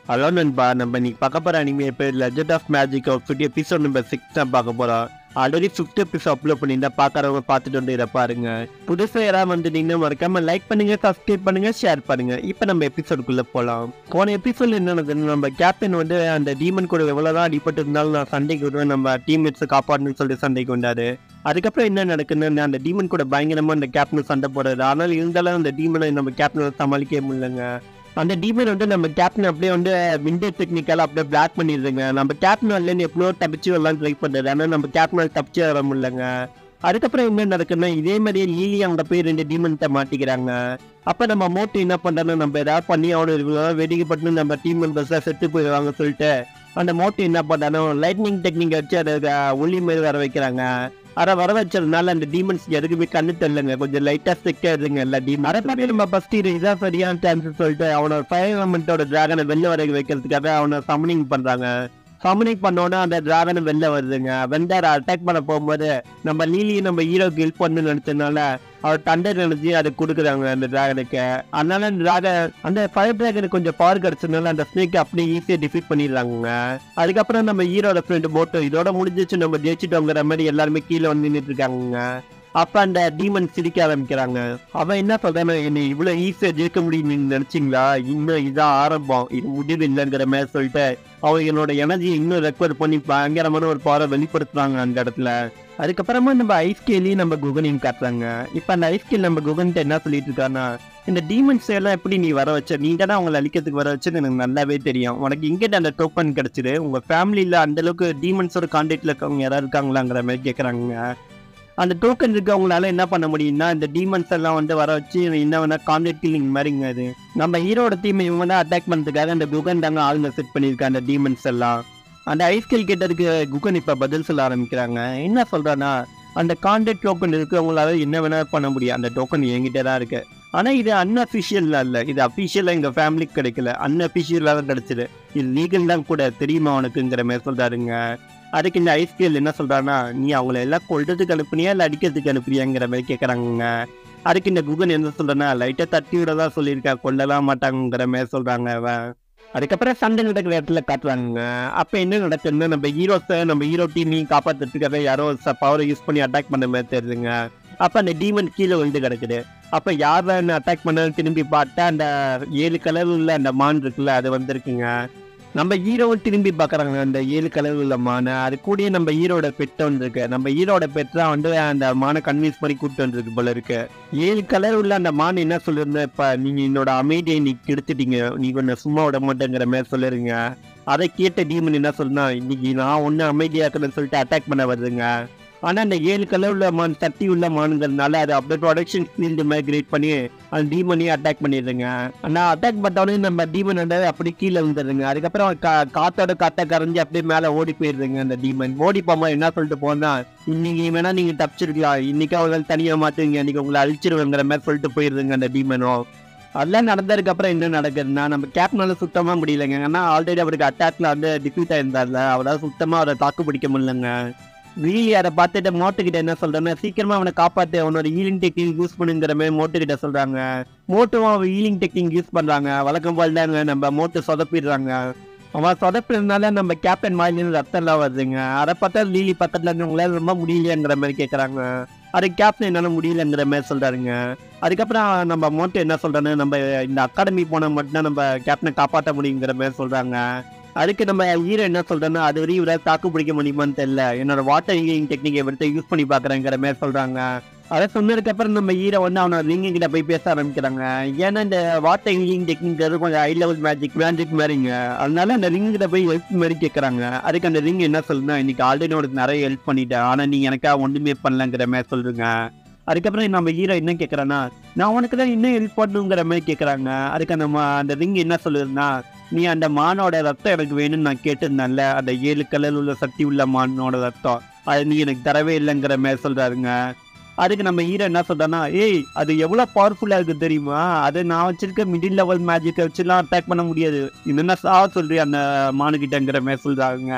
hello நண்பா நம்ம இன்னைக்கு பார்க்க போகிற அனிமே பேர் legend of magic fifty episode number six தான் பார்க்க போகிறோம் ஆல்ரெடி ஃபிஃப்த் எபிசோட் அப்லோட் பண்ணியிருந்தா பார்க்குறவங்க பார்த்துட்டு வந்து இதை பாருங்க புதுசாக யாராவது வந்துட்டீங்கன்னா மறக்காம லைக் பண்ணுங்க சப்ஸ்கிரைப் பண்ணுங்க ஷேர் பண்ணுங்க இப்போ நம்ம எபிசோடுக்குள்ளே போகலாம் போன எபிசோட் என்ன நடக்குதுன்னு நம்ம கேப்டன் வந்து அந்த டீமன் கூட எவ்வளோதான் அடிபட்டு இருந்தாலும் நான் சண்டைக்கு வருவேன் நம்ம டீம்மேட்ஸை காப்பாடணும்னு சொல்லிட்டு சண்டைக்கு வந்தாரு அதுக்கப்புறம் என்ன நடக்குதுன்னு அந்த டீமன் கூட பயங்கரமாக அந்த கேப்டன் சண்டை போடுறது ஆனால் இருந்தாலும் அந்த டீமனை நம்ம கேப்டனை சமாளிக்கவே முடியலங்க அந்த டீமன் வந்து நம்ம கேப்டன் அப்படியே வந்து விண்டோ டெக்னிக்கலாக அப்படியே பிளாக் பண்ணிடுதுங்க நம்ம கேப்டன் வரலன்னு எப்படியோ தப்பிச்சு வரலாம் ட்ரை பண்ணுறது ஆனால் நம்ம கேப்டன் தப்பிச்சு வர முடியலங்க அதுக்கப்புறம் என்ன நடக்குதுன்னா இதே மாதிரியே லீலி அங்கே போய் ரெண்டு டீமன்ட்ட மாட்டிக்கிறாங்க அப்போ நம்ம மோட்டு என்ன பண்ணுறோன்னா நம்ம ஏதாவது பண்ணி அவனு இருக்கலாம் வேடிக்கை பட்டு நம்ம டீம் மெம்பர்ஸாக செத்து போயிடுவாங்க சொல்லிட்டு அந்த மோட்டு என்ன பண்ணாலும் லைட்னிங் டெக்னிக் வச்சு அதை அஹ், ஒளி மாதிரி வர வைக்கிறாங்க அதை வர வச்சதுனால அந்த டீமன்ஸ் எதுக்குமே கண்ணு தெரியலங்க கொஞ்சம் லைட்டாக ஸ்டிக்காக இருங்க எல்லா டீமன் அதை பற்றி நம்ம ஃபஸ்ட் இதான் சரியான சான்ஸ் சொல்லிட்டு அவனோட ஃபயர் எலமெண்ட்டோட டிராகனை வெளில வர வைக்கிறதுக்காக அவனை சமனிங் பண்ணுறாங்க சமனிங் பண்ணோன்னா அந்த டிராகன் வெளில வருதுங்க வெந்தார் அட்டாக் பண்ண போகும்போது நம்ம லீலி நம்ம ஹீரோக்கு ஹெல்ப் பண்ணு நினைச்சதுனால அவர் தண்டர் நினைச்சு அதை கொடுக்குறாங்க அந்த டிராகனுக்கு அதனால அந்த டிராகன் அந்த ஃபயர் டிராகனுக்கு கொஞ்சம் பவர் கிடைச்சதுனால அந்த ஸ்னேக் அப்படியே ஈஸியாக டிஃபீட் பண்ணிடுறாங்க அதுக்கப்புறம் நம்ம ஹீரோட ஃப்ரெண்டு போட்டு இதோட முடிஞ்சிச்சு நம்ம ஜெயிச்சிட்டோங்கிற மாதிரி எல்லாருமே கீழே வந்து நின்றுட்டு இருக்காங்க அப்ப அந்த டீமன் சிரிக்க ஆரம்பிக்கிறாங்க அவன் என்ன சொல்றான் என்னை இவ்வளவு ஈஸியா ஜெயிக்க முடியும் நீங்க நினைச்சீங்களா இன்னும் இதான் ஆரம்பம் இது முடிவு இல்லைங்கிற மாதிரி சொல்லிட்டு அவன் என்னோட எனர்ஜி இன்னும் ரெக்வயர் பண்ணி பயங்கரமான ஒரு பவரை வெளிப்படுத்துறாங்க அந்த இடத்துல அதுக்கப்புறமா நம்ம ஐஸ்கேலையும் நம்ம குகனையும் காட்டுறாங்க இப்ப அந்த ஐஸ்கேல் நம்ம குகன்ட்ட என்ன சொல்லிட்டு இருக்கான்னா இந்த டீமன்ஸ் எல்லாம் எப்படி நீ வர வச்ச நீ தானே அவங்களை அழிக்கிறதுக்கு வர வச்சது எனக்கு நல்லாவே தெரியும் உனக்கு இங்கிட்ட அந்த டோக்கன் கிடைச்சிது உங்க ஃபேமிலியில அந்த அளவுக்கு டீமன்ஸோட கான்டாக்ட்ல இருக்கவங்க யாராவது இருக்காங்களாங்கிற மாதிரி கேக்குறாங்க அந்த டோக்கன் இருக்கவங்களால என்ன பண்ண முடியும்னா இந்த டீமன்ஸ் எல்லாம் வந்து வர வச்சு என்ன வேணா கான்டாக்ட் கில்லிங் மாதிரிங்க அது நம்ம ஹீரோட டீம் இவங்க தான் அட்டாக் பண்ணுறதுக்காக அந்த குகன் தாங்க ஆளுங்க செட் பண்ணியிருக்காங்க அந்த டீமன்ஸ் எல்லாம் அந்த ஐஸ்கில் கேட்டதுக்கு குகன் இப்போ பதில் சொல்ல ஆரம்பிக்கிறாங்க என்ன சொல்றான்னா அந்த கான்டாக்ட் டோக்கன் இருக்கிறவங்களால என்ன வேணா பண்ண முடியும் அந்த டோக்கன் என்கிட்ட தான் இருக்கு ஆனால் இது அன்அஃபிஷியலாக இல்லை இது அஃபிஷியலாக எங்கள் ஃபேமிலிக்கு கிடைக்கல அன்அஃபிஷியலாக தான் கிடைச்சிது இது லீகல் தான் கூட தெரியுமா உனக்குங்கிற மாதிரி சொல்றாருங்க அதுக்கு இந்த ஐஸ்கேல் என்ன சொல்றான்னா நீ அவங்கள எல்லாம் கொல்றதுக்கு அனுப்புனியா இல்லை அடிக்கிறதுக்கு அனுப்புறியாங்கிற மாதிரி கேட்குறாங்க அதுக்கு இந்த குகன் என்ன சொல்றேன்னா லைட்டாக தட்டி விட தான் சொல்லியிருக்கா கொல்லலாம் மாட்டாங்கிற மாதிரி சொல்றாங்க அவன் அதுக்கப்புறம் சண்டை நடக்கிற இடத்துல காட்டுறாங்க அப்போ என்ன நடக்குதுன்னா நம்ம ஹீரோஸை நம்ம ஹீரோ டீமையும் காப்பாற்றுறதுக்காக யாரோ பவரை யூஸ் பண்ணி அட்டாக் பண்ண மாதிரி தெரியுதுங்க அப்போ அந்த டீமன் கீழே விழுந்து கிடக்குது அப்போ யார் என்ன அட்டாக் பண்ணாலும் திரும்பி பார்த்தா அந்த ஏழு கலர் உள்ள அந்த மான் இருக்குல்ல அது வந்திருக்குங்க நம்ம ஹீரோவும் திரும்பி பார்க்குறாங்க அந்த ஏழு கலர் உள்ள மானை அது கூடயே நம்ம ஹீரோட பெட் ஒன்று இருக்கு நம்ம ஹீரோட பெட் தான் வந்து அந்த மானை கன்வின்ஸ் பண்ணி கூப்பிட்டு வந்திருக்கு போல இருக்கு ஏழு கலர் உள்ள அந்த மான் என்ன சொல்லியிருந்தேன் இப்போ நீங்கள் என்னோட அமைதியை நீ கெடுத்துட்டீங்க நீ கொஞ்சம் சும்மா விட மாட்டேங்கிற மாதிரி சொல்லிருங்க அதை கேட்ட டீமன் என்ன சொல்லுனா இன்னைக்கு நான் ஒன்றும் அமைதியாக்குறேன்னு சொல்லிட்டு அட்டாக் பண்ண வருதுங்க ஆனால் அந்த ஏழு கலர் உள்ள மான் சக்தி உள்ள மானுங்கிறதுனால அது அப்படியே ப்ரொடக்ஷன் ஃபீல்டு மாதிரி கிரியேட் பண்ணி அந்த டீமனையும் அட்டாக் பண்ணிடுதுங்க ஆனால் அட்டாக் பண்ணோடனே நம்ம டீமன் வந்து அப்படி கீழே வந்துடுதுங்க அதுக்கப்புறம் கா காத்தோட காத்த கரைஞ்சி அப்படியே மேலே ஓடி போயிடுதுங்க அந்த டீமன் ஓடி போகும்போது என்ன சொல்லிட்டு போனா இன்னைக்கு வேணா நீங்கள் தப்பிச்சிருக்கலாம் இன்னைக்கு அவங்க தனியாக மாற்றுவீங்க இன்னைக்கு உங்களை அழிச்சிருவேங்கிற மாதிரி சொல்லிட்டு போயிடுதுங்க அந்த டீமனும் அதெல்லாம் நடந்ததுக்கு அப்புறம் என்ன நடக்குதுன்னா நம்ம கேப்டனால சுத்தமாக முடியலைங்க ஏன்னா ஆல்ரெடி அவருக்கு அட்டாக்ல வந்து டிஃபீட் ஆயிருந்தார்ல அவரால் சுத்தமாக அவரை தாக்கு பிடிக்க முடியலங்க வீலி அதை பார்த்துட்டு மோட்டுக்கிட்ட என்ன சொல்றேன்னா சீக்கிரமா அவனை காப்பாத்து அவனோட ஹீலிங் டெக்னிக் யூஸ் பண்ணுங்கிற மாதிரி மோட்டுக்கிட்ட சொல்றாங்க மோட்டும் அவன் ஹீலிங் டெக்னிக் யூஸ் பண்றாங்க வழக்கம் போல் தாங்க நம்ம மோட்டு சொதப்பிடுறாங்க அவன் சொதப்பிறதுனால நம்ம கேப்டன் மாயிலிருந்து ரத்தம் எல்லாம் வருதுங்க அதை பார்த்தா லீலி பக்கத்துல இருந்தவங்களால ரொம்ப முடியலையங்கிற மாதிரி கேட்குறாங்க அது கேப்டன் என்னால முடியலங்கிற மாதிரி சொல்றாருங்க அதுக்கப்புறம் நம்ம மோட்டு என்ன சொல்றாரு நம்ம இந்த அகாடமி போனால் மட்டும்தான் நம்ம கேப்டனை காப்பாற்ற முடியுங்கிற மாதிரி சொல்றாங்க அதுக்கு நம்ம ஹீரோ என்ன சொல்றேன்னா அது வரையும் இவரால் தாக்கு பிடிக்க முடியுமான்னு தெரியல என்னோட வாட்டர் ஹீலிங் டெக்னிக்கை எடுத்து யூஸ் பண்ணி பார்க்குறேங்கிற மாதிரி சொல்றாங்க அதை சொன்னதுக்கு அப்புறம் நம்ம ஹீரோ வந்து அவனோட ரிங்கு கிட்ட போய் பேச ஆரம்பிக்கிறாங்க ஏன்னா இந்த வாட்டர் ஹீலிங் டெக்னிக் கொஞ்சம் ஹை லெவல் மேஜிக் மேஜிக் மாதிரிங்க அதனால அந்த ரிங் கிட்ட போய் ஹெல்ப் மாதிரி கேட்குறாங்க அதுக்கு அந்த ரிங் என்ன சொல்லுன்னா இன்னைக்கு ஆல்ரெடி உனக்கு நிறைய ஹெல்ப் பண்ணிட்டேன் ஆனால் நீ எனக்காக ஒன்றுமே பண்ணலங்கிற மாதிரி சொல்லுங்க அதுக்கப்புறம் நம்ம ஹீரோ என்ன கேட்குறான்னா நான் உனக்கு தான் இன்னும் ஹெல்ப் பண்ணுங்கிற மாதிரி கேட்குறாங்க அதுக்கு அந்த மா- அந்த ரிங் என்ன சொல்லுதுன்னா நீ அந்த மானோட ரத்தம் எனக்கு வேணும்னு நான் கேட்டிருந்தேன்ல அந்த ஏழு கலர் உள்ள சக்தி உள்ள மானோட ரத்தம் அது நீ எனக்கு தரவே இல்லைங்கிற மாதிரி சொல்றாருங்க அதுக்கு நம்ம ஹீரோ என்ன சொல்றான்னா ஏய் அது எவ்வளவு பவர்ஃபுல்லா இருக்கு தெரியுமா அது நான் வச்சிருக்க மிடில் லெவல் மேஜிக்கை வச்சுலாம் அட்டாக் பண்ண முடியாது என்னென்ன சாவ சொல்றியா அந்த மானுகிட்டங்கிற மாதிரி சொல்றாங்க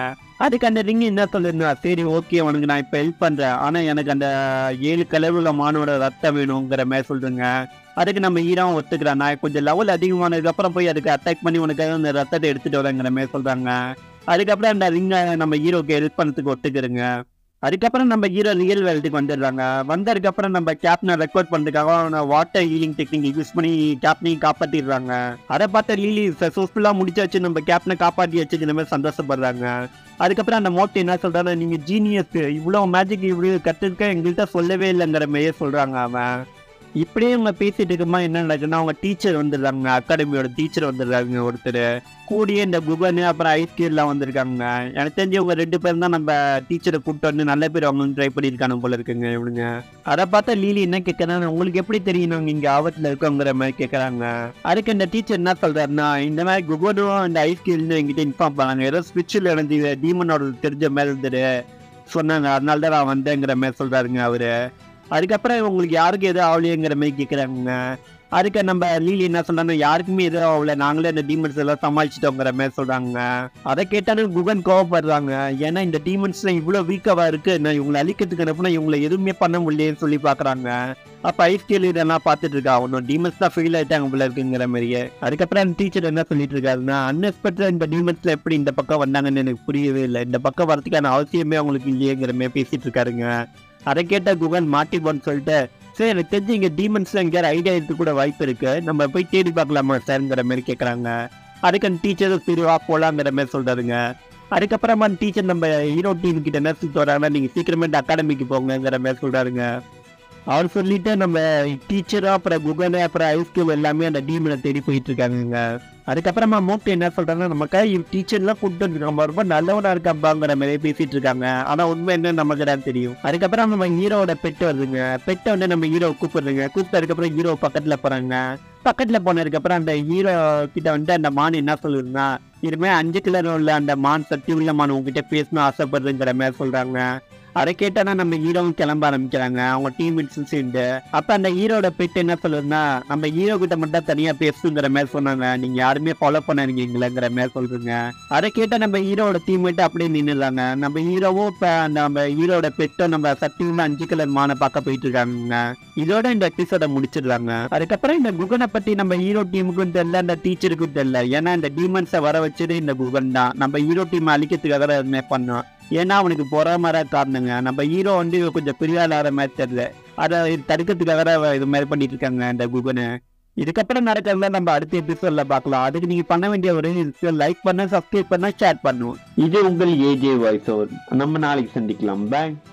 அதுக்கு அந்த ரிங் என்ன சொல்லிருந்தா சரி ஓகே உனக்கு நான் இப்போ ஹெல்ப் பண்ணுறேன் ஆனால் எனக்கு அந்த ஏழு கலருள்ள மானோட ரத்தம் வேணுங்கிற மாதிரி சொல்கிறேங்க அதுக்கு நம்ம ஈரம் ஒத்துக்கிறேன் நான் கொஞ்சம் லெவல் அதிகமானதுக்கப்புறம் போய் அதுக்கு அட்டாக் பண்ணி உனக்காக அந்த ரத்தத்தை எடுத்துகிட்டு வரேங்கிற மாதிரி சொல்கிறாங்க அதுக்கப்புறம் அந்த ரிங்கை நம்ம ஹீரோக்கு ஹெல்ப் பண்ணதுக்கு ஒத்துக்கிறேங்க அதுக்கப்புறம் நம்ம ஹீரோ ரியல் வேல்ட்டுக்கு வந்துடுறாங்க வந்ததுக்கப்புறம் நம்ம கேப்டனை ரெக்கார்ட் பண்ணுறதுக்காக வாட்டர் ஹீலிங் டெக்னிக் யூஸ் பண்ணி கேப்டனையும் காப்பாற்றிடுறாங்க அதை பார்த்த லீலி சக்ஸஸ்ஃபுல்லாக முடிச்சாச்சு நம்ம கேப்டனை காப்பாற்றி வச்சுக்கிற மாதிரி சந்தோஷப்படுறாங்க அதுக்கப்புறம் அந்த மோட்டை என்ன சொல்றாரு நீங்க ஜீனியஸ் இவ்வளோ மேஜிக் இவ்வளோ கற்றுக்க எங்கள்கிட்ட சொல்லவே இல்லைங்கிற மாதிரியே சொல்றாங்க அவன் இப்படியே அவங்க பேசிட்டு இருக்குமா என்ன நடக்குன்னா அவங்க டீச்சர் வந்துடுறாங்க அகாடமியோட டீச்சர் வந்துடுறாங்க ஒருத்தர் கூடிய இந்த குகன் அப்புறம் ஐஸ்கியூர்லாம் வந்திருக்காங்க எனக்கு தெரிஞ்சு இவங்க ரெண்டு பேரும் தான் நம்ம டீச்சரை கூப்பிட்டு வந்து நல்ல பேர் அவங்க ட்ரை பண்ணியிருக்காங்க போல இருக்குங்க இவனுங்க அதை பார்த்தா லீலி என்ன கேட்கறாங்க உங்களுக்கு எப்படி தெரியும் நாங்கள் இங்கே ஆபத்தில் இருக்கோங்கிற மாதிரி கேட்குறாங்க அதுக்கு இந்த டீச்சர் என்ன சொல்றாருன்னா இந்த மாதிரி குகனும் இந்த ஐஸ்கியூர்னு எங்கிட்ட இன்ஃபார்ம் பண்ணாங்க ஏதோ ஸ்விட்சில் இருந்து டீமனோட தெரிஞ்ச மாதிரி இருந்தது சொன்னாங்க அதனால தான் நான் வந்தேங்கிற மாதிரி சொல்றாருங்க அவரு அதுக்கப்புறம் உங்களுக்கு யாருக்கு எதுவும் ஆகலையேங்கிற மாதிரி கேட்குறாங்க அதுக்கு நம்ம லீலி என்ன சொல்றாங்க யாருக்குமே எதுவும் ஆகல நாங்களே இந்த டீமன்ஸ் எல்லாம் சமாளிச்சிட்டோங்கிற மாதிரி சொல்றாங்க அதை கேட்டாலும் குகன் கோவப்படுறாங்க ஏன்னா இந்த டீமன்ஸ்ல இவ்வளவு வீக்காவா இருக்கு நான் இவங்களை அழிக்கிறதுக்கு அனுப்புனா இவங்களை எதுவுமே பண்ண முடியலையேன்னு சொல்லி பாக்குறாங்க அப்ப ஐஸ்கேல் இதெல்லாம் பார்த்துட்டு இருக்கா அவனோட டீமன்ஸ் தான் ஃபெயில் ஆயிட்டாங்க போல இருக்குங்கிற மாதிரியே அதுக்கப்புறம் அந்த டீச்சர் என்ன சொல்லிட்டு இருக்காருன்னா அன்எக்ஸ்பெக்டட் இந்த டீமன்ஸ்ல எப்படி இந்த பக்கம் வந்தாங்கன்னு எனக்கு புரியவே இல்லை இந்த பக்கம் வரதுக்கான அவசியமே அவங்களுக்கு இல்லையேங்கிற மாதிரி பேசிட்டு இருக்காருங்க அதை கேட்ட குகன் மாட்டிப்போன்னு சொல்லிட்டு சரி எனக்கு தெரிஞ்சு இங்க டீமன்ஸ்ல எங்கேயாவது ஐடியா இருக்கு கூட வாய்ப்பு இருக்கு நம்ம போய் தேடி பார்க்கலாமா சார்ங்கிற மாதிரி கேட்குறாங்க அதுக்கு அந்த டீச்சர் திருவா போலாங்கிற மாதிரி சொல்றாருங்க அதுக்கப்புறமா அந்த டீச்சர் நம்ம ஹீரோ டீம் கிட்ட என்ன சொல்லிட்டு வராங்கன்னா நீங்க சீக்கிரமே இந்த அகாடமிக்கு போங்கங்கிற மாதிரி சொல்றாருங்க அவர் சொல்லிட்டு நம்ம டீச்சரா அப்புறம் குகன் அப்புறம் ஐஸ்கியூப் எல்லாமே அந்த டீமில் தேடி போயிட்டு இருக்காங்க அதுக்கப்புறமா மூட்டை என்ன சொல்றாங்கன்னா நமக்கு டீச்சர்லாம் கூப்பிட்டு வந்து நம்ம ரொம்ப நல்லவனா இருக்காப்பாங்கிற மாதிரி பேசிட்டு இருக்காங்க ஆனா உண்மை என்ன நமக்கு தான் தெரியும் அதுக்கப்புறம் நம்ம ஹீரோவோட பெட்டு வருதுங்க பெட்டை வந்து நம்ம ஹீரோ கூப்பிடுறோங்க கூப்பிட்டதுக்கப்புறம் ஹீரோ பக்கத்துல போறாங்க பக்கத்துல போனதுக்கு அப்புறம் அந்த ஹீரோ கிட்ட வந்து அந்த மான் என்ன சொல்லுதுன்னா இனிமே அஞ்சு கிலோ உள்ள அந்த மான் சக்தி உள்ள மான் உங்ககிட்ட பேசணும் ஆசைப்படுறதுங்கிற மாதிரி சொல்றாங்க அதை கேட்டானா நம்ம ஹீரோவும் கிளம்ப ஆரம்பிக்கிறாங்க அவங்க டீம் சேர்ந்து அப்ப அந்த ஹீரோட பெட் என்ன சொல்லுதுன்னா நம்ம ஹீரோ கிட்ட மட்டும் தனியா பேசுங்கிற மாதிரி சொன்னாங்க நீங்க யாருமே ஃபாலோ பண்ணாதீங்கிற மாதிரி சொல்றீங்க அதை கேட்டா நம்ம ஹீரோட டீம் அப்படியே நின்னுறாங்க நம்ம ஹீரோவும் இப்ப அந்த நம்ம ஹீரோட பெட்டும் நம்ம சத்தியமா அஞ்சு கலர் மான பார்க்க போயிட்டு இருக்காங்க இதோட இந்த எபிசோட முடிச்சிடுறாங்க அதுக்கப்புறம் இந்த குகனை பத்தி நம்ம ஹீரோ டீமுக்கும் தெரியல அந்த டீச்சருக்கும் தெரியல ஏன்னா இந்த டீமன்ஸை வர வச்சது இந்த குகன் தான் நம்ம ஹீரோ டீம் அழிக்கிறதுக்காக தான் எதுவுமே பண்ணோம் ஏன்னா அவனுக்கு பொறாமற காரணங்க நம்ம ஹீரோ வந்து கொஞ்சம் பிரியாளார மாதிரி தெரியல அதை தடுக்கிறதுக்காக தான் இது மாதிரி பண்ணிட்டு இருக்காங்க இந்த குகனை இதுக்கப்புறம் நடக்கிறத நம்ம அடுத்த எபிசோட்ல பார்க்கலாம் அதுக்கு நீங்க பண்ண வேண்டிய ஒரு லைக் பண்ண சப்ஸ்கிரைப் பண்ண ஷேர் பண்ணுவோம் இது உங்கள் ஏஜே வாய்ஸ் ஓவர் நம்ம நாளைக்கு சந்திக்கலாம் பாய்